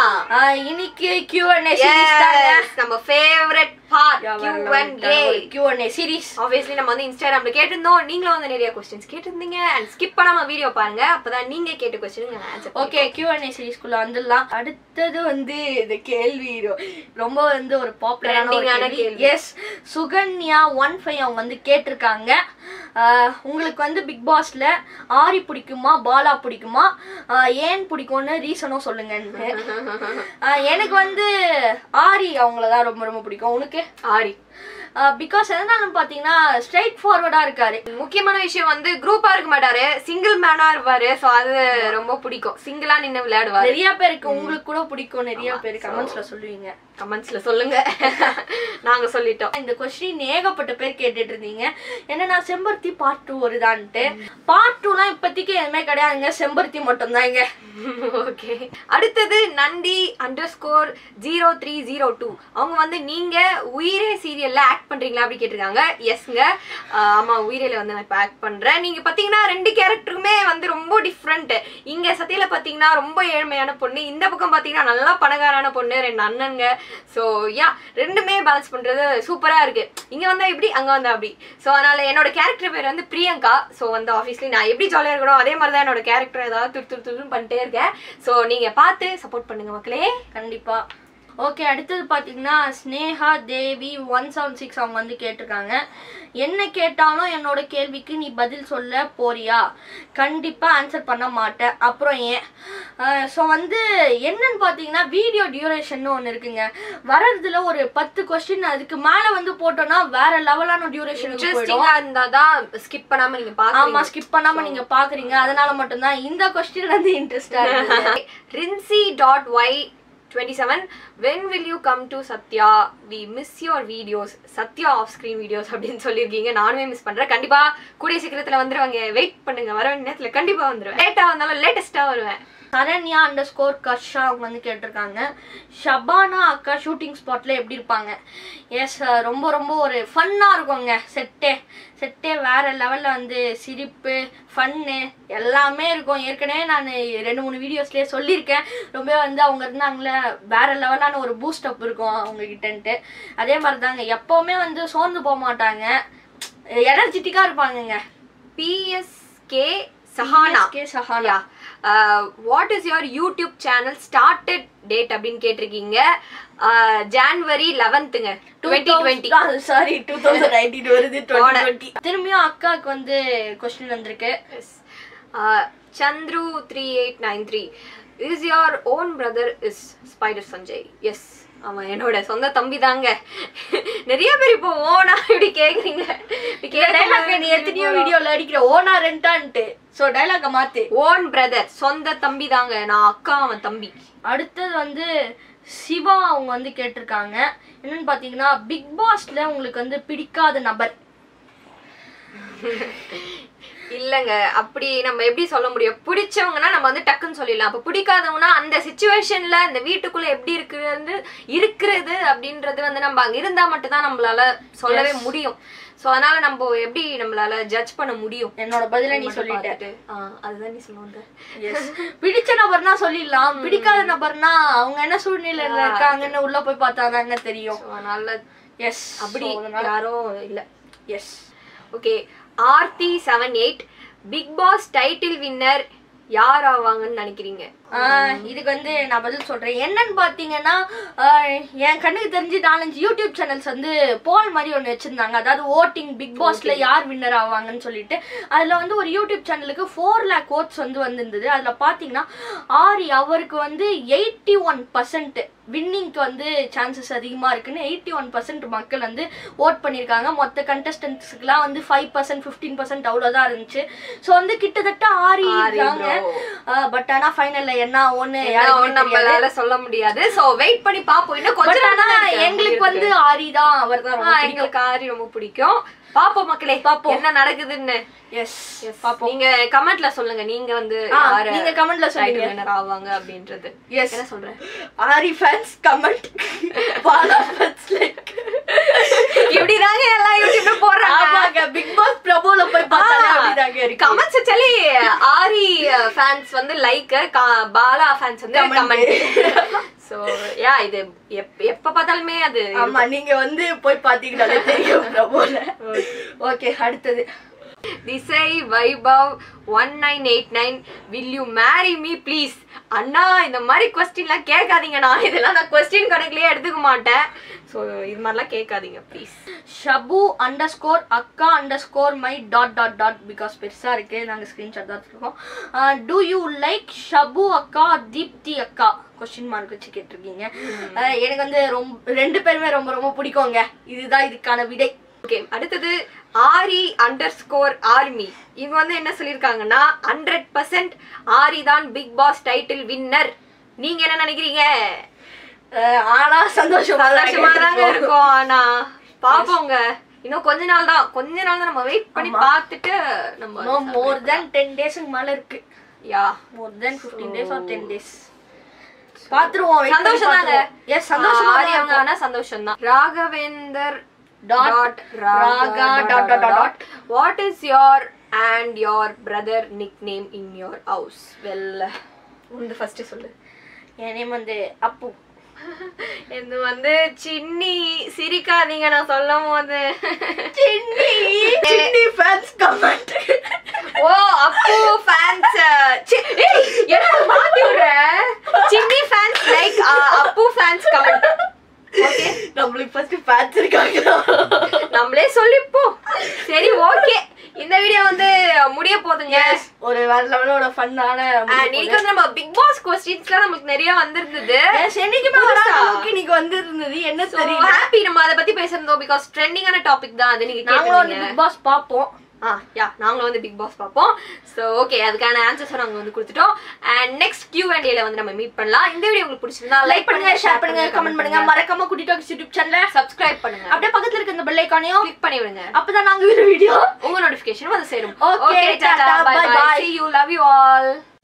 ஆஹ் இன்னைக்கு Q&A series தாங்க. Yes, நம்ம favourite part Q&A Q&A series. Obviously நம்ம வந்து இன்ஸ்டாகிராம்ல கேட்டிருந்தோம் நீங்களும் வந்து நிறைய கொஸ்டின்ஸ் கேட்டிருந்தீங்க அண்ட் ஸ்கிப் பண்ணாம வீடியோ பாருங்க அப்பதான் நீங்க கேட்ட கொஸ்டின் ஆன்சர் ஓகே Q&A சீரிஸ்க்குள்ள வந்துடலாம் அடுத்தது வந்து இந்த கேள்வி ரொ- ரொம்ப வந்து ஒரு பாப்புலரான Trending-ஆன கேள்வி கேள்வி. எஸ் சுகன்யா ஒன் ஃபைவ் அவங்க வந்து கேட்டிருக்காங்க ஆஹ் உங்களுக்கு வந்து பிக் பாஸ்ல ஆரி பிடிக்குமா பாலா பிடிக்குமா ஆஹ் ஏன் பிடிக்கும்னு ரீசனும் சொல்லுங்கன்னு ஆஹ் எனக்கு வந்து ஆரி அவங்கள தான் ரொம்ப ரொம்ப பிடிக்கும் உனக்கு ஆரி பிகாஸ் எதனால பார்த்தீங்கன்னா ஸ்ட்ரைட் ஃபார்வர்டா இருக்காரு முக்கியமான விஷயம் வந்து குரூப்பா இருக்க மாட்டாரு சிங்கிள் மேனா இருப்பாரு சோ அது ரொம்ப பிடிக்கும் சிங்கிளா நின்னு விளையாடுவாரு நிறைய பேருக்கு உங்களுக்கு கூட பிடிக்கும் நிறைய பேர் கமெண்ட்ஸ்ல சொல்லுவீங்க கமெண்ட்ஸ்ல சொல்லுங்க நாங்க சொல்லிட்டோம் இந்த கொஸ்டின் ஏகப்பட்ட பேர் கேட்டுட்டு இருந்தீங்க என்னன்னா செம்பருத்தி பார்ட் டூ வருதான்ட்டு பார்ட் டூலாம் இப்போதைக்கு எதுவுமே கிடையாதுங்க செம்பருத்தி மட்டும்தாங்க ஓகே அடுத்தது Nandhi under score zero three zero two அவங்க வந்து நீங்க உயிரே சீரியல்ல ஆக்ட் பண்றீங்களா அப்படி கேட்டிருக்காங்க எஸ்ங்க ஆமா உயிரேல வந்து நான் இப்போ ஆக்ட் பண்றேன் நீங்க பாத்தீங்கன்னா ரெண்டு கேரக்டருமே வந்து ரொம்ப டிஃப்ரெண்ட் இங்க சத்தியில பாத்தீங்கன்னா ரொம்ப ஏழ்மையான பொண்ணு இந்த பக்கம் பாத்தீங்கன்னா நல்லா பணக்காரான பொண்ணு ரெண்டு அண்ணனுங்க ஸோ யா ரெண்டுமே பேலன்ஸ் பண்றது சூப்பரா இருக்கு இங்க வந்தா இப்படி அங்க வந்தா அப்படி ஸோ அதனால என்னோட கேரக்டர் பேர் வந்து பிரியங்கா ஸோ வந்து ஆப்வியஸ்லி நான் எப்படி ஜாலியா இருக்கணும் அதே மாதிரி தான் என்னோட கேரக்டர் ஏதாவது துரு துரு துருன்னு பண்ணிட்டே இருக்கேன் ஸோ நீங்க பார்த்து சப்போர்ட் பண்ணுங்க மக்களே கண்டிப்பா ஓகே அடுத்தது பார்த்தீங்கன்னா Sneha Devi one seven six அவங்க வந்து கேட்டிருக்காங்க என்ன கேட்டாலும் என்னோட கேள்விக்கு நீ பதில் சொல்ல போறியா கண்டிப்பா ஆன்சர் பண்ண மாட்டேன் அப்புறம் ஏன் ஸோ வந்து என்னன்னு பார்த்தீங்கன்னா வீடியோ டியூரேஷன் ஒன்று இருக்குங்க வர்றதுல ஒரு பத்து கொஸ்டின் அதுக்கு மேலே வந்து போட்டோம்னா வேற லெவலான டியூரேஷனுக்கு போயிடும் இன்ட்ரெஸ்டிங்கா இருந்தா தான் ஸ்கிப் பண்ணாம நீங்க ஆமா பாக்கலாம் ஸ்கிப் பண்ணாம நீங்க பாக்குறீங்க அதனால மட்டும்தான் இந்த கொஸ்டின் வந்து இன்ட்ரெஸ்டா இருக்கு Rinsi dot Y twenty seven when will you come to Sathya we miss your videos Sathya off screen videos அப்படின்னு சொல்லியிருக்கீங்க நானுமே மிஸ் பண்றேன் கண்டிப்பா கூடிய சீக்கிரத்துல வந்துருவாங்க வெயிட் பண்ணுங்க வர வேண்டிய நேரத்துல கண்டிப்பா வந்துருவேன் லேட்டா வந்தாலும் லேட்டஸ்டா வருவேன் சரண்யா அண்டர் ஸ்கோர் கர்ஷா அவங்க வந்து கேட்டிருக்காங்க ஷபானா அக்கா ஷூட்டிங் ஸ்பாட்ல எப்படி இருப்பாங்க எஸ் ரொம்ப ரொம்ப ஒரு ஃபன்னா இருக்குங்க செட்டே செட்டே வேற லெவல்ல வந்து சிரிப்பு ஃபன்னு எல்லாமே இருக்கும் ஏற்கனவே நான் ரெண்டு மூணு வீடியோஸ்லேயே சொல்லியிருக்கேன் ரொம்ப வந்து அவங்க இருந்தாங்களே வேற லெவலான ஒரு பூஸ்ட் அப் இருக்கும் அவங்க கிட்டன்ட்டு அதே மாதிரி தாங்க எப்பவுமே வந்து சோர்ந்து போக மாட்டாங்க எனர்ஜெட்டிக்கா இருப்பாங்கங்க PSK Sahana PSK Sahana what is your YouTube channel started date அப்படின்னு கேட்டிருக்கீங்க ஜான்வரி லெவன்த்துங்க twenty twenty sorry two thousand nineteen வருது டுவெண்ட்டி திரும்பியும் அக்காவுக்கு வந்து கொஸ்டின் வந்திருக்கு Chandru three eight nine three is your own brother is spider Sanjay yes அவன் என்னோட சொந்த தம்பி தாங்க நிறைய பேர் இப்போ ஓனா இப்படி கேக்குறீங்க இப்படி டைலாக் நீ எத்தனையோ வீடியோல அடிக்கிற ஓனா ரெண்டான்ட்டு சோ டைலாக மாத்து ஓன் பிரதர் சொந்த தம்பி தாங்க நான் அக்கா அவன் தம்பி அடுத்தது வந்து சிவா அவங்க வந்து கேட்டிருக்காங்க என்னன்னு பாத்தீங்கன்னா பிக் பாஸ்ல உங்களுக்கு வந்து பிடிக்காத நபர் இல்லங்க அப்படி நம்ம எப்படி சொல்ல முடியும் பிடிச்சவங்கன்னா நம்ம வந்து டக்குன்னு சொல்லிடலாம் அப்ப பிடிக்காதவங்கன்னா அந்த சுச்சுவேஷன்ல அந்த வீட்டுக்குள்ள எப்படி இருக்கிறது இருக்கிறது அப்படின்றது வந்து நம்ம அங்க இருந்தா மட்டும் தான் நம்மளால சொல்லவே முடியும் சோ அதனால நம்ம எப்படி நம்மளால ஜட்ஜ் பண்ண முடியும் என்னோட பதில நீ மட்டும் சொல்லிட்ட பார்த்துட்டு. ஆ, அதுதான் நீ சொல்லுவாங்க எஸ் பிடிச்ச நபர்னா சொல்லிடலாம் பிடிக்காத நபர்னா அவங்க என்ன சூழ்நிலையில இருக்காங்கன்னு உள்ள போய் பார்த்தாதாங்க தெரியும் So, அதனால எஸ் அப்படி யாரும் இல்ல yes okay Aarthi seven eight Bigg Boss title winner யார் ஆவாங்கன்னு நினைக்கிறீங்க ஆஹ் இதுக்கு வந்து நான் பதில் சொல்றேன் என்னன்னு பாத்தீங்கன்னா ஆஹ் என் கண்ணுக்கு தெரிஞ்சு நாலஞ்சு யூடியூப் சேனல்ஸ் வந்து போல் மாதிரி ஒன்று வச்சிருந்தாங்க அதாவது ஓட்டிங் பிக் பாஸ்ல யார் வின்னர் ஆவாங்கன்னு சொல்லிட்டு அதுல வந்து ஒரு யூடியூப் சேனலுக்கு ஃபோர் லேக் ஓட்ஸ் வந்து வந்திருந்தது அதுல பாத்தீங்கன்னா ஆரி அவருக்கு வந்து எயிட்டி ஒன் பர்சன்ட் வின்னிங்க்கு வந்து சான்சஸ் அதிகமா இருக்குன்னு எயிட்டி ஒன் பர்சன்ட் மக்கள் வந்து ஓட் பண்ணியிருக்காங்க மொத்த கண்டஸ்டன்ட்ஸ்க்குலாம் வந்து ஃபைவ் பர்சன்ட் ஃபிஃப்டீன் பர்சன்ட் அவ்வளோதான் இருந்துச்சு ஸோ வந்து கிட்டத்தட்ட ஆரி இருக்காங்க பட் ஆனா ஃபைனல்ல என்ன ஒண்ணு என்ன நம்மளால சொல்ல முடியாது சோ வெயிட் பண்ணி பாப்போம் இன்னும் கொஞ்ச பட் நாள் ஆனா தான் இருக்கு. எங்களுக்கு வந்து ஆரி தான் அவர் தான் ஆ, எங்களுக்கு ஆரி ரொம்ப பிடிக்கும் பாப்போம் மக்களே பாப்போம் என்ன நடக்குதுன்னு எஸ் பாப்போம் நீங்க கமெண்ட்ல சொல்லுங்க நீங்க வந்து ஆ, யாரு நீங்க கமெண்ட்ல சொல்லுங்க title winner ஆவாங்க அப்படின்றது எஸ் என்ன சொல்றேன் Aari fans comment Bala fans like இப்படிதாங்க எல்லாம் யூடியூப்ல போடுறாங்க ஆமாங்க பிக் பாஸ் பிரபுல போய் பார்த்தாலே அப்படிதாங்க இருக்கு கமெண்ட்ஸ் வச்சாலே ஆரி ஃபேன்ஸ் வந்து லைக் பாலா ஃபேன்ஸ் வந்து Comment. கமெண்ட் ஸோ யா இது எப் எப்ப பார்த்தாலுமே அது ஆமா நீங்க வந்து போய் பாத்தீங்கன்னாலே தெரியும் பிரபோல ஓகே அடுத்தது திசை Vaibhav one nine eight nine will you marry me please அண்ணா இந்த மாதிரி கொஸ்டின்லாம் கேட்காதீங்கண்ணா இதெல்லாம் நான் கொஸ்டின் கணக்குலயே எடுத்துக்க மாட்டேன் ஸோ இது மாதிரிலாம் கேட்காதீங்க ப்ளீஸ் ஷபு அண்டர் ஸ்கோர் அக்கா under score my dot dot dot because பெருசா இருக்கு நாங்க ஸ்கிரீன்ஷாட் தான் இருக்கோம் டூ யூ லைக் ஷபு அக்கா தீப்தி அக்கா கொஸ்டின் மார்க் வச்சு கேட்டிருக்கீங்க அஹ் எனக்கு வந்து ரொம்ப ரெண்டு பேருமே ரொம்ப ரொம்ப பிடிக்குங்க இதுதான் இதுக்கான விடை ஓகே அடுத்தது ஆரி அண்டர் ஸ்கோர் ஆர்மி இவங்க வந்து என்ன சொல்லியிருக்காங்கன்னா ஹண்ட்ரட் பர்சன்ட் ஆரி தான் பிக் பாஸ் டைட்டில் வின்னர் நீங்க என்ன நினைக்கிறீங்க அஹ் ஆனா சந்தோஷமா சந்தோஷமா தாங்க இருக்கும் ஆனா பாப்போங்க இன்னும் கொஞ்ச நாள் தான் கொஞ்ச நாள் தான் நம்ம வெயிட் பண்ணி பார்த்துட்டு நம்ம மோர் தென் டென் டேஸ்க்கு மேல இருக்கு yeah more then fifteen days or ten days பாத்துருவோம் சந்தோஷம் தாங்க எஸ் சந்தோஷமா ஆரி அவங்க ஆனா சந்தோஷம் தான் Raghavendar Dot dot raga dot dot dot dot what is your and your brother nick name in your house well உந்து ஃபர்ஸ்ட் சொல்லு என் நேம் வந்து அப்பு இது வந்து சின்னி சிரிக்காதீங்க நான் சொல்லும் போது சின்னி சின்னி ஃபேன்ஸ் கமெண்ட் ஓ அப்பு ஃபேன்ஸ் என்ன மாத்தி விடுற Chinni fans like Appu fans comment okay நம்மளுக்கு ஃபர்ஸ்ட் ஃபேன்ஸ் இருக்காங்க நம்மளே சொல்லிப்போம் சரி ஓகே இந்த வீடியோ வந்து முடிய போகுதுங்க ஒரு வேற லெவலோட ஃபன்னான And இன்னைக்கு வந்து நம்ம பிக் பாஸ் கொஸ்டின்ஸ்லாம் நமக்கு நிறைய வந்திருந்தது என்னைக்குமே புதுசா. வராத அளவுக்கு இன்னைக்கு வந்து இருந்தது என்ன தெரியல ஹாப்பி நம்ம அதை பத்தி பேசிருந்தோம் பிகாஸ் ட்ரெண்டிங்கான டாபிக் தான் அது நீங்க நாங்களும் வந்து கேட்டீங்க பிக் பாஸ் பாப்போம் ஆ யா நாங்களும் வந்து பிக் பாஸ் பார்ப்போம் ஸோ ஓகே அதுக்கான ஆன்சர்ஸ் நாங்க வந்து கொடுத்துட்டோம் அண்ட் நெக்ஸ்ட் கியூ அண்ட் ஏல வந்து நம்ம மீட் பண்ணலாம் இந்த வீடியோ உங்களுக்கு பிடிச்சிருந்தா லைக் பண்ணுங்க ஷேர் பண்ணுங்க கமெண்ட் பண்ணுங்க மறக்காம குட்டி டாக்ஸ் யூடியூப் சேனலை சப்ஸ்கிரைப் பண்ணுங்க அப்படியே பக்கத்துல இருக்க இந்த பெல் ஐகானையும் கிளிக் பண்ணி விடுங்க அப்பதான் நாங்க வீடியோ உங்க நோட்டிபிகேஷன் வந்து சேரும் Okay, okay tata tata, bye bye bye bye. see you love you all